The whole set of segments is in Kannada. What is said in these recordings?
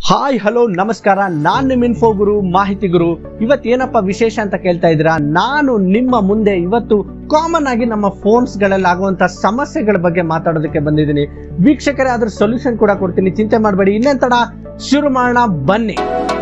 ಹಾಯ್ ಹಲೋ ನಮಸ್ಕಾರ ನಾನ್ ನಿಮ್ ಇನ್ಫೋ ಗುರು ಮಾಹಿತಿ ಗುರು ಇವತ್ ಏನಪ್ಪ ವಿಶೇಷ ಅಂತ ಕೇಳ್ತಾ ಇದ್ದೀರಾ ನಾನು ನಿಮ್ಮ ಮುಂದೆ ಇವತ್ತು ಕಾಮನ್ ಆಗಿ ನಮ್ಮ ಫೋನ್ಸ್ ಗಳಲ್ಲಿ ಆಗುವಂತ ಸಮಸ್ಯೆಗಳ ಬಗ್ಗೆ ಮಾತಾಡೋದಕ್ಕೆ ಬಂದಿದ್ದೀನಿ ವೀಕ್ಷಕರೇ ಅದ್ರ ಸೊಲ್ಯೂಷನ್ ಕೂಡ ಕೊಡ್ತೀನಿ ಚಿಂತೆ ಮಾಡಬೇಡಿ ಇನ್ನೇನ್ ತಡ ಶುರು ಮಾಡೋಣ ಬನ್ನಿ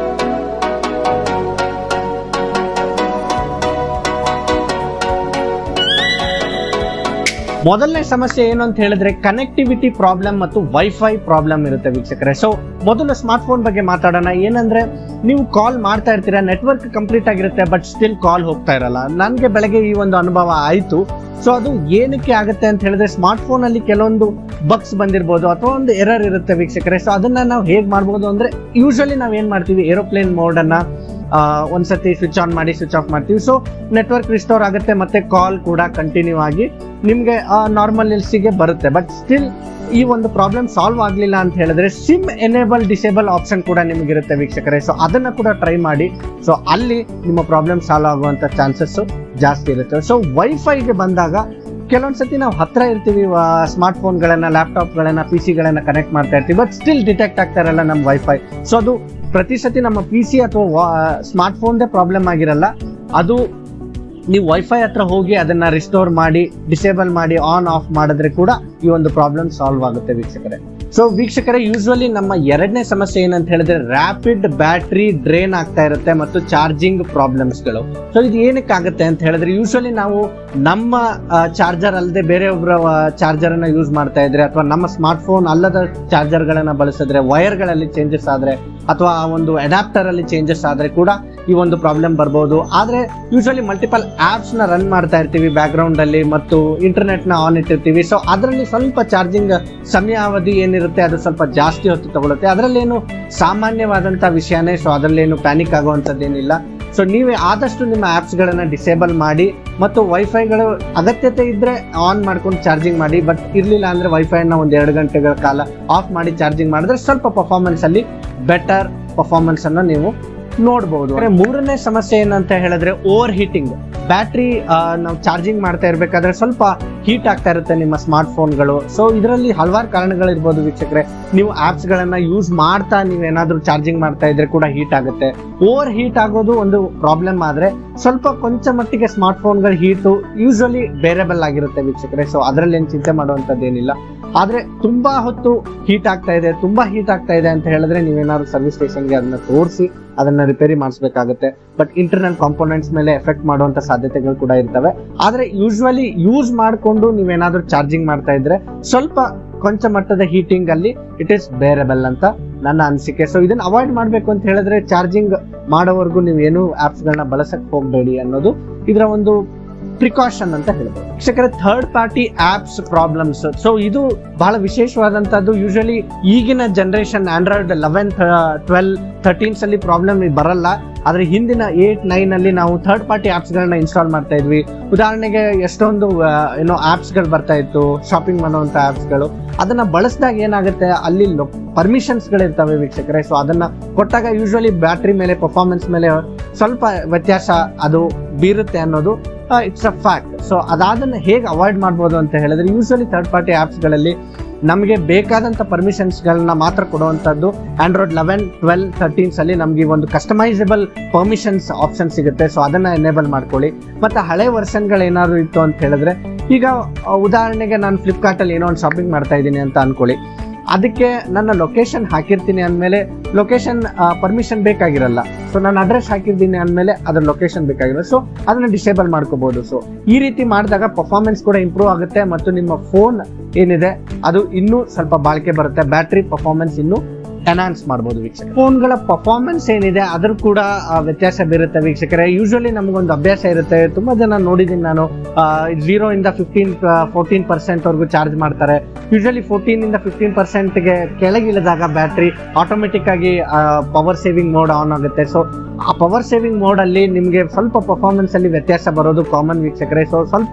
ಮೊದಲನೇ ಸಮಸ್ಯೆ ಏನು ಅಂತ ಹೇಳಿದ್ರೆ ಕನೆಕ್ಟಿವಿಟಿ ಪ್ರಾಬ್ಲಮ್ ಮತ್ತು ವೈಫೈ ಪ್ರಾಬ್ಲಮ್ ಇರುತ್ತೆ ವೀಕ್ಷಕರೇ ಸೊ ಮೊದಲು ಸ್ಮಾರ್ಟ್ ಫೋನ್ ಬಗ್ಗೆ ಮಾತಾಡೋಣ ಏನಂದ್ರೆ ನೀವು ಕಾಲ್ ಮಾಡ್ತಾ ಇರ್ತೀರಾ ನೆಟ್ವರ್ಕ್ ಕಂಪ್ಲೀಟ್ ಆಗಿರುತ್ತೆ ಬಟ್ ಸ್ಟಿಲ್ ಕಾಲ್ ಹೋಗ್ತಾ ಇರಲ್ಲ ನನಗೆ ಬೆಳಗ್ಗೆ ಈ ಒಂದು ಅನುಭವ ಆಯಿತು ಸೊ ಅದು ಏನಕ್ಕೆ ಆಗುತ್ತೆ ಅಂತ ಹೇಳಿದ್ರೆ ಸ್ಮಾರ್ಟ್ ಫೋನ್ ಅಲ್ಲಿ ಕೆಲವೊಂದು ಬಗ್ಸ್ ಬಂದಿರ್ಬೋದು ಅಥವಾ ಒಂದು ಎರರ್ ಇರುತ್ತೆ ವೀಕ್ಷಕರೇ ಸೊ ಅದನ್ನ ನಾವು ಹೇಗೆ ಮಾಡ್ಬೋದು ಅಂದ್ರೆ ಯೂಶಲಿ ನಾವು ಏನ್ ಮಾಡ್ತೀವಿ ಏರೋಪ್ಲೇನ್ ಮೋಡ್ ಅನ್ನ ಆ, ಒಂದ್ಸತಿ ಸ್ವಿಚ್ ಆನ್ ಮಾಡಿ ಸ್ವಿಚ್ ಆಫ್ ಮಾಡ್ತೀವಿ ಸೊ ನೆಟ್ವರ್ಕ್ ರಿಸ್ಟೋರ್ ಆಗುತ್ತೆ ಮತ್ತೆ ಕಾಲ್ ಕೂಡ ಕಂಟಿನ್ಯೂ ಆಗಿ ನಿಮಗೆ ನಾರ್ಮಲ್ ಗೆ ಬರುತ್ತೆ ಬಟ್ ಸ್ಟಿಲ್ ಈ ಒಂದು ಪ್ರಾಬ್ಲಮ್ ಸಾಲ್ವ್ ಆಗಲಿಲ್ಲ ಅಂತ ಹೇಳಿದ್ರೆ ಸಿಮ್ ಎನೇಬಲ್ ಡಿಸೇಬಲ್ ಆಪ್ಷನ್ ಕೂಡ ನಿಮಗಿರುತ್ತೆ ವೀಕ್ಷಕರೇ ಸೊ ಅದನ್ನ ಕೂಡ ಟ್ರೈ ಮಾಡಿ ಸೊ ಅಲ್ಲಿ ನಿಮ್ಮ ಪ್ರಾಬ್ಲಮ್ ಸಾಲ್ವ್ ಆಗುವಂತ ಚಾನ್ಸಸ್ ಜಾಸ್ತಿ ಇರುತ್ತೆ ಸೊ ವೈಫೈಗೆ ಬಂದಾಗ ಕೆಲವೊಂದ್ಸತಿ ನಾವು ಹತ್ರ ಇರ್ತೀವಿ ಸ್ಮಾರ್ಟ್ ಫೋನ್ಗಳನ್ನ ಲ್ಯಾಪ್ಟಾಪ್ಗಳನ್ನ ಪಿ ಸಿಗಳನ್ನ ಕನೆಕ್ಟ್ ಮಾಡ್ತಾ ಇರ್ತೀವಿ ಬಟ್ ಸ್ಟಿಲ್ ಡಿಟೆಕ್ಟ್ ಆಗ್ತಾ ಇರಲ್ಲ ನಮ್ಮ ವೈಫೈ ಸೊ ಅದು ಪ್ರತಿ ಸತಿ ನಮ್ಮ ಪಿ ಸಿ ಅಥವಾ ಸ್ಮಾರ್ಟ್ ಫೋನ್ದೇ ಪ್ರಾಬ್ಲಮ್ ಆಗಿರಲ್ಲ ಅದು ನೀವು ವೈಫೈ ಹತ್ರ ಹೋಗಿ ಅದನ್ನ ರಿಸ್ಟೋರ್ ಮಾಡಿ ಡಿಸೇಬಲ್ ಮಾಡಿ ಆನ್ ಆಫ್ ಮಾಡಿದ್ರೆ ಕೂಡ ಈ ಒಂದು ಪ್ರಾಬ್ಲಮ್ ಸಾಲ್ವ್ ಆಗುತ್ತೆ ವೀಕ್ಷಕರೇ ಸೊ ವೀಕ್ಷಕರೇ ಯೂಶುವಲಿ ನಮ್ಮ ಎರಡನೇ ಸಮಸ್ಯೆ ಏನಂತ ಹೇಳಿದ್ರೆ ರ್ಯಾಪಿಡ್ ಬ್ಯಾಟ್ರಿ ಡ್ರೈನ್ ಆಗ್ತಾ ಇರುತ್ತೆ ಮತ್ತು ಚಾರ್ಜಿಂಗ್ ಪ್ರಾಬ್ಲಮ್ಸ್ಗಳು ಸೊ ಇದು ಏನಕ್ಕೆ ಆಗುತ್ತೆ ಅಂತ ಹೇಳಿದ್ರೆ ಯೂಶುವಲಿ ನಾವು ನಮ್ಮ ಚಾರ್ಜರ್ ಅಲ್ಲದೆ ಬೇರೆಯೊಬ್ಬರ ಚಾರ್ಜರ್ ಅನ್ನ ಯೂಸ್ ಮಾಡ್ತಾ ಇದ್ರೆ ಅಥವಾ ನಮ್ಮ ಸ್ಮಾರ್ಟ್ ಫೋನ್ ಅಲ್ಲದ ಚಾರ್ಜರ್ ಗಳನ್ನ ಬಳಸಿದ್ರೆ ವೈರ್ಗಳಲ್ಲಿ ಚೇಂಜಸ್ ಆದ್ರೆ ಅಥವಾ ಆ ಒಂದು ಅಡಾಪ್ಟರ್ ಅಲ್ಲಿ ಚೇಂಜಸ್ ಆದ್ರೆ ಕೂಡ ಈ ಒಂದು ಪ್ರಾಬ್ಲಮ್ ಬರ್ಬೋದು ಆದ್ರೆ ಯೂಶಲಿ ಮಲ್ಟಿಪಲ್ ಆಪ್ಸ್ ನ ರನ್ ಮಾಡ್ತಾ ಇರ್ತೀವಿ ಬ್ಯಾಕ್ ಗ್ರೌಂಡ್ ಅಲ್ಲಿ ಮತ್ತು ಇಂಟರ್ನೆಟ್ ನ ಆನ್ ಇಟ್ಟಿರ್ತೀವಿ ಸೊ ಅದರಲ್ಲಿ ಸ್ವಲ್ಪ ಚಾರ್ಜಿಂಗ್ ಸಮಯಾವಧಿ ಏನಿರುತ್ತೆ ಅದು ಸ್ವಲ್ಪ ಜಾಸ್ತಿ ಹೊತ್ತು ತಗೊಳುತ್ತೆ ಅದರಲ್ಲೇನು ಸಾಮಾನ್ಯವಾದಂತ ವಿಷಯನೇ ಸೊ ಅದರಲ್ಲೇನು ಪ್ಯಾನಿಕ್ ಆಗುವಂಥದ್ದೇನಿಲ್ಲ ಸೊ ನೀವೇ ಆದಷ್ಟು ನಿಮ್ಮ ಆಪ್ಸ್ ಗಳನ್ನ ಡಿಸೇಬಲ್ ಮಾಡಿ ಮತ್ತು ವೈಫೈಗಳು ಅಗತ್ಯತೆ ಇದ್ರೆ ಆನ್ ಮಾಡ್ಕೊಂಡು ಚಾರ್ಜಿಂಗ್ ಮಾಡಿ ಬಟ್ ಇರ್ಲಿಲ್ಲ ಅಂದ್ರೆ ವೈಫೈ ನ ಒಂದ್ ಎರಡು ಗಂಟೆಗಳ ಕಾಲ ಆಫ್ ಮಾಡಿ ಚಾರ್ಜಿಂಗ್ ಮಾಡಿದ್ರೆ ಸ್ವಲ್ಪ ಪರ್ಫಾರ್ಮೆನ್ಸ್ ಅಲ್ಲಿ ಬೆಟರ್ ಪರ್ಫಾರ್ಮೆನ್ಸ್ ಅನ್ನ ನೀವು ನೋಡಬಹುದು ಮೂರನೇ ಸಮಸ್ಯೆ ಏನಂತ ಹೇಳಿದ್ರೆ ಓವರ್ ಹೀಟಿಂಗ್ ಬ್ಯಾಟ್ರಿ ನಾವು ಚಾರ್ಜಿಂಗ್ ಮಾಡ್ತಾ ಇರ್ಬೇಕಾದ್ರೆ ಸ್ವಲ್ಪ ಹೀಟ್ ಆಗ್ತಾ ಇರುತ್ತೆ ನಿಮ್ಮ ಸ್ಮಾರ್ಟ್ ಫೋನ್ಗಳು ಸೊ ಇದರಲ್ಲಿ ಹಲವಾರು ಕಾರಣಗಳಿರ್ಬೋದು ವೀಕ್ಷಕರೇ ನೀವು ಆಪ್ಸ್ ಗಳನ್ನ ಯೂಸ್ ಮಾಡ್ತಾ ನೀವೇನಾದ್ರೂ ಚಾರ್ಜಿಂಗ್ ಮಾಡ್ತಾ ಇದ್ರೆ ಕೂಡ ಹೀಟ್ ಆಗುತ್ತೆ ಓವರ್ ಹೀಟ್ ಆಗೋದು ಒಂದು ಪ್ರಾಬ್ಲಮ್ ಆದ್ರೆ ಸ್ವಲ್ಪ ಕೊಂಚ ಮಟ್ಟಿಗೆ ಸ್ಮಾರ್ಟ್ ಫೋನ್ಗಳ ಹೀಟು ಯೂಶಲಿ ಬೇರೆಬಲ್ ಆಗಿರುತ್ತೆ ವೀಕ್ಷಕರೇ ಸೊ ಅದರಲ್ಲಿ ಏನು ಚಿಂತೆ ಮಾಡುವಂಥದ್ದೇನಿಲ್ಲ ಆದ್ರೆ ತುಂಬಾ ಹೊತ್ತು ಹೀಟ್ ಆಗ್ತಾ ಇದೆ ತುಂಬಾ ಹೀಟ್ ಆಗ್ತಾ ಇದೆ ಅಂತ ಹೇಳಿದ್ರೆ ನೀವೇನಾದ್ರು ಸರ್ವಿಸ್ ಸ್ಟೇಷನ್ಗೆ ಅದನ್ನ ತೋರಿಸಿ ಅದನ್ನ ರಿಪೇರಿ ಮಾಡಿಸ್ಬೇಕಾಗುತ್ತೆ ಬಟ್ ಇಂಟರ್ನಲ್ ಕಾಂಪೋನೆಂಟ್ಸ್ ಮೇಲೆ ಎಫೆಕ್ಟ್ ಮಾಡುವಂತ ಸಾಧ್ಯತೆಗಳು ಕೂಡ ಇರ್ತವೆ ಆದ್ರೆ ಯೂಶುವಲಿ ಯೂಸ್ ಮಾಡಿಕೊಂಡು ನೀವೇನಾದ್ರೂ ಚಾರ್ಜಿಂಗ್ ಮಾಡ್ತಾ ಇದ್ರೆ ಸ್ವಲ್ಪ ಕೊಂಚ ಮಟ್ಟದ ಹೀಟಿಂಗ್ ಅಲ್ಲಿ ಇಟ್ ಇಸ್ ಬೇರೆಬಲ್ ಅಂತ ನನ್ನ ಅನಿಸಿಕೆ ಸೊ ಇದನ್ನ ಅವಾಯ್ಡ್ ಮಾಡ್ಬೇಕು ಅಂತ ಹೇಳಿದ್ರೆ ಚಾರ್ಜಿಂಗ್ ಮಾಡೋವರೆಗೂ ನೀವು ಏನು ಆಪ್ಸ್ ಗಳನ್ನ ಬಳಸಕ್ ಹೋಗಬೇಡಿ ಅನ್ನೋದು ಇದರ ಒಂದು ಪ್ರಿಕಾಷನ್ ಅಂತ ಹೇಳ್ಬೋದು ವೀಕ್ಷಕರೇ third party apps problems so ಇದು ಬಹಳ ವಿಶೇಷವಾದಂತದ್ದು ಯೂಶಲಿ ಈಗಿನ generation Android eleven twelve thirteens ಅಲ್ಲಿ ಪ್ರಾಬ್ಲಮ್ ಬರಲ್ಲ ಆದ್ರೆ ಹಿಂದಿನ ಏಟ್ ನೈನ್ ಅಲ್ಲಿ ನಾವು ಥರ್ಡ್ ಪಾರ್ಟಿ ಆಪ್ಸ್ ಗಳನ್ನ ಇನ್ಸ್ಟಾಲ್ ಮಾಡ್ತಾ ಇದ್ವಿ ಉದಾಹರಣೆಗೆ ಎಷ್ಟೊಂದು ಆ, ಏನೋ ಆಪ್ಸ್ ಗಳು ಬರ್ತಾ ಇತ್ತು ಶಾಪಿಂಗ್ ಮಾಡುವಂತ ಆಪ್ಸ್ ಗಳು ಅದನ್ನ ಬಳಸಿದಾಗ ಏನಾಗುತ್ತೆ ಅಲ್ಲಿ ಪರ್ಮಿಷನ್ಸ್ ಗಳಿರ್ತವೆ ವೀಕ್ಷಕರೇ ಸೊ ಅದನ್ನ ಕೊಟ್ಟಾಗ ಯೂಶುವಲಿ ಬ್ಯಾಟ್ರಿ ಮೇಲೆ ಪರ್ಫಾರ್ಮೆನ್ಸ್ ಮೇಲೆ ಸ್ವಲ್ಪ ವ್ಯತ್ಯಾಸ ಅದು ಬೀರುತ್ತೆ ಅನ್ನೋದು ಇಟ್ಸ್ ಅ ಫ್ಯಾಕ್ಟ್ ಸೊ ಅದಾದನ್ನ ಹೇಗೆ ಅವಾಯ್ಡ್ ಮಾಡ್ಬೋದು ಅಂತ ಹೇಳಿದ್ರೆ ಯೂಶುವಲಿ ಥರ್ಡ್ ಪಾರ್ಟಿ ಆಪ್ಸ್ಗಳಲ್ಲಿ ನಮಗೆ ಬೇಕಾದಂಥ ಪರ್ಮಿಷನ್ಸ್ಗಳನ್ನ ಮಾತ್ರ ಕೊಡುವಂಥದ್ದು ಆಂಡ್ರಾಯ್ಡ್ ಲೆವೆನ್ ಟ್ವೆಲ್ ಥರ್ಟೀನ್ಸ್ ಅಲ್ಲಿ ನಮಗೆ ಒಂದು ಕಸ್ಟಮೈಸಬಲ್ ಪರ್ಮಿಷನ್ಸ್ ಆಪ್ಷನ್ ಸಿಗುತ್ತೆ ಸೊ ಅದನ್ನ ಎನೇಬಲ್ ಮಾಡ್ಕೊಳ್ಳಿ ಮತ್ತೆ ಹಳೆ ವರ್ಷನ್ಗಳು ಏನಾದ್ರು ಇತ್ತು ಅಂತ ಹೇಳಿದ್ರೆ ಈಗ ಆ, ಉದಾಹರಣೆಗೆ ನಾನು ಫ್ಲಿಪ್ಕಾರ್ಟ್ ಅಲ್ಲಿ ಏನೋ ಒಂದು ಶಾಪಿಂಗ್ ಮಾಡ್ತಾ ಇದ್ದೀನಿ ಅಂತ ಅನ್ಕೊಳ್ಳಿ ಅದಕ್ಕೆ ನನ್ನ ಲೊಕೇಶನ್ ಹಾಕಿರ್ತೀನಿ ಅಂದಮೇಲೆ ಲೊಕೇಶನ್ ಪರ್ಮಿಷನ್ ಬೇಕಾಗಿರಲ್ಲ ಸೊ ನಾನು ಅಡ್ರೆಸ್ ಹಾಕಿರ್ತೀನಿ ಅಂದಮೇಲೆ ಅದ್ರ ಲೊಕೇಶನ್ ಬೇಕಾಗಿರಲ್ಲ ಸೊ ಅದನ್ನ ಡಿಸೇಬಲ್ ಮಾಡ್ಕೋಬಹುದು ಸೊ ಈ ರೀತಿ ಮಾಡಿದಾಗ ಪರ್ಫಾರ್ಮೆನ್ಸ್ ಕೂಡ ಇಂಪ್ರೂವ್ ಆಗುತ್ತೆ ಮತ್ತು ನಿಮ್ಮ ಫೋನ್ ಏನಿದೆ ಅದು ಇನ್ನೂ ಸ್ವಲ್ಪ ಬಾಳಿಕೆ ಬರುತ್ತೆ ಬ್ಯಾಟ್ರಿ ಪರ್ಫಾರ್ಮೆನ್ಸ್ ಇನ್ನೂ ಎನ್ಹಾನ್ಸ್ ಮಾಡ್ಬೋದು ವೀಕ್ಷಕ ಫೋನ್ಗಳ ಪರ್ಫಾರ್ಮೆನ್ಸ್ ಏನಿದೆ ಅದ್ರ ಕೂಡ ಆ, ವ್ಯತ್ಯಾಸ ಬೀರುತ್ತೆ ವೀಕ್ಷಕರೇ ಯೂಶಲಿ ನಮಗೊಂದು ಅಭ್ಯಾಸ ಇರುತ್ತೆ ತುಂಬಾ ಜನ ನೋಡಿದ್ದೀನಿ ನಾನು ಜೀರೋ ಇಂದ ಫಿಫ್ಟೀನ್ ಫೋರ್ಟೀನ್ ಪರ್ಸೆಂಟ್ ವರೆಗೂ ಚಾರ್ಜ್ ಮಾಡ್ತಾರೆ ಯೂಶಲಿ ಫೋರ್ಟೀನ್ ಇಂದ ಫಿಫ್ಟೀನ್ ಪರ್ಸೆಂಟ್ಗೆ ಕೆಳಗಿಳಿದಾಗ ಬ್ಯಾಟ್ರಿ ಆಟೋಮೆಟಿಕ್ ಆಗಿ ಪವರ್ ಸೇವಿಂಗ್ ಮೋಡ್ ಆನ್ ಆಗುತ್ತೆ ಸೊ ಆ ಪವರ್ ಸೇವಿಂಗ್ ಮೋಡ್ ಅಲ್ಲಿ ನಿಮಗೆ ಸ್ವಲ್ಪ ಪರ್ಫಾರ್ಮೆನ್ಸ್ ಅಲ್ಲಿ ವ್ಯತ್ಯಾಸ ಬರೋದು ಕಾಮನ್ ವೀಕ್ಷಕರೇ ಸೊ ಸ್ವಲ್ಪ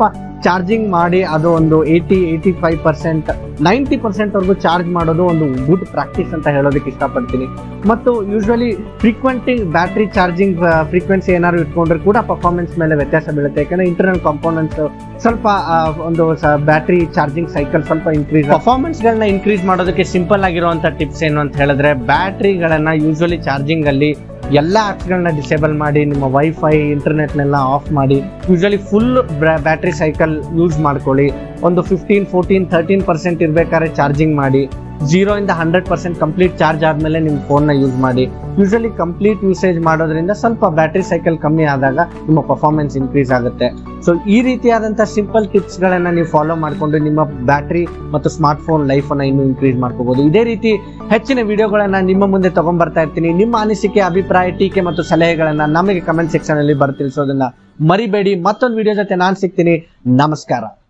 ಚಾರ್ಜಿಂಗ್ ಮಾಡಿ ಅದು ಒಂದು eighty eighty five percent ninety percent ವರೆಗೂ ಚಾರ್ಜ್ ಮಾಡೋದು ಒಂದು ಗುಡ್ ಪ್ರಾಕ್ಟೀಸ್ ಅಂತ ಹೇಳೋದಕ್ಕೆ ಇಷ್ಟಪಡ್ತೀನಿ ಮತ್ತು usually frequently battery charging frequency ಏನಾದ್ರು ಇಟ್ಕೊಂಡ್ರೆ ಕೂಡ ಪರ್ಫಾರ್ಮೆನ್ಸ್ ಮೇಲೆ ವ್ಯತ್ಯಾಸ ಬೀಳುತ್ತೆ ಯಾಕಂದ್ರೆ ಇಂಟರ್ನಲ್ ಕಾಂಪೋನೆಂಟ್ಸ್ ಸ್ವಲ್ಪ ಆ, ಒಂದು ಬ್ಯಾಟ್ರಿ ಚಾರ್ಜಿಂಗ್ ಸೈಕಲ್ ಸ್ವಲ್ಪ ಇನ್ಕ್ರೀಸ್ ಪರ್ಫಾರ್ಮೆನ್ಸ್ಗಳನ್ನ ಇನ್ಕ್ರೀಸ್ ಮಾಡೋದಕ್ಕೆ ಸಿಂಪಲ್ ಆಗಿರುವಂಥ ಟಿಪ್ಸ್ ಏನು ಅಂತ ಹೇಳಿದ್ರೆ ಬ್ಯಾಟ್ರಿಗಳನ್ನ ಯೂಶ್ವಲಿ ಚಾರ್ಜಿಂಗ್ ಅಲ್ಲಿ ಎಲ್ಲ ಆಪ್ಸ್ಗಳನ್ನ ಡಿಸೇಬಲ್ ಮಾಡಿ ನಿಮ್ಮ ವೈಫೈ ಇಂಟರ್ನೆಟ್ನೆಲ್ಲ ಆಫ್ ಮಾಡಿ usually full battery cycle use ಮಾಡ್ಕೊಳ್ಳಿ ಒಂದು ಫಿಫ್ಟೀನ್ ಫೋರ್ಟೀನ್ ತರ್ಟೀನ್ ಪರ್ಸೆಂಟ್ ಇರ್ಬೇಕಾದ್ರೆ ಚಾರ್ಜಿಂಗ್ ಮಾಡಿ ಜೀರೋ ಇಂದ ಹಂಡ್ರೆಡ್ ಪರ್ಸೆಂಟ್ ಕಂಪ್ಲೀಟ್ ಚಾರ್ಜ್ ಆದಮೇಲೆ ನಿಮ್ಮ ಫೋನ್ನ ಯೂಸ್ ಮಾಡಿ ಯೂಶಲಿ ಕಂಪ್ಲೀಟ್ ಯೂಸೇಜ್ ಮಾಡೋದ್ರಿಂದ ಸ್ವಲ್ಪ ಬ್ಯಾಟ್ರಿ ಸೈಕಲ್ ಕಮ್ಮಿ ಆದಾಗ ನಿಮ್ಮ ಪರ್ಫಾರ್ಮೆನ್ಸ್ ಇನ್ಕ್ರೀಸ್ ಆಗುತ್ತೆ ಸೊ ಈ ರೀತಿಯಾದಂಥ ಸಿಂಪಲ್ ಟಿಪ್ಸ್ಗಳನ್ನು ನೀವು ಫಾಲೋ ಮಾಡಿಕೊಂಡು ನಿಮ್ಮ ಬ್ಯಾಟ್ರಿ ಮತ್ತು ಸ್ಮಾರ್ಟ್ ಫೋನ್ ಲೈಫನ್ನು ಇನ್ನೂ ಇನ್ಕ್ರೀಸ್ ಮಾಡ್ಕೋಬಹುದು ಇದೇ ರೀತಿ ಹೆಚ್ಚಿನ ವಿಡಿಯೋಗಳನ್ನು ನಿಮ್ಮ ಮುಂದೆ ತಗೊಂಡ್ಬರ್ತಾ ಇರ್ತೀನಿ ನಿಮ್ಮ ಅನಿಸಿಕೆ ಅಭಿಪ್ರಾಯ ಟೀಕೆ ಮತ್ತು ಸಲಹೆಗಳನ್ನು ನಮಗೆ ಕಮೆಂಟ್ ಸೆಕ್ಷನ್ ಅಲ್ಲಿ ಬರ್ ತಿಳಿಸೋದನ್ನ ಮರಿಬೇಡಿ ಮತ್ತೊಂದು ವಿಡಿಯೋ ಜೊತೆ ನಾನು ಸಿಗ್ತೀನಿ ನಮಸ್ಕಾರ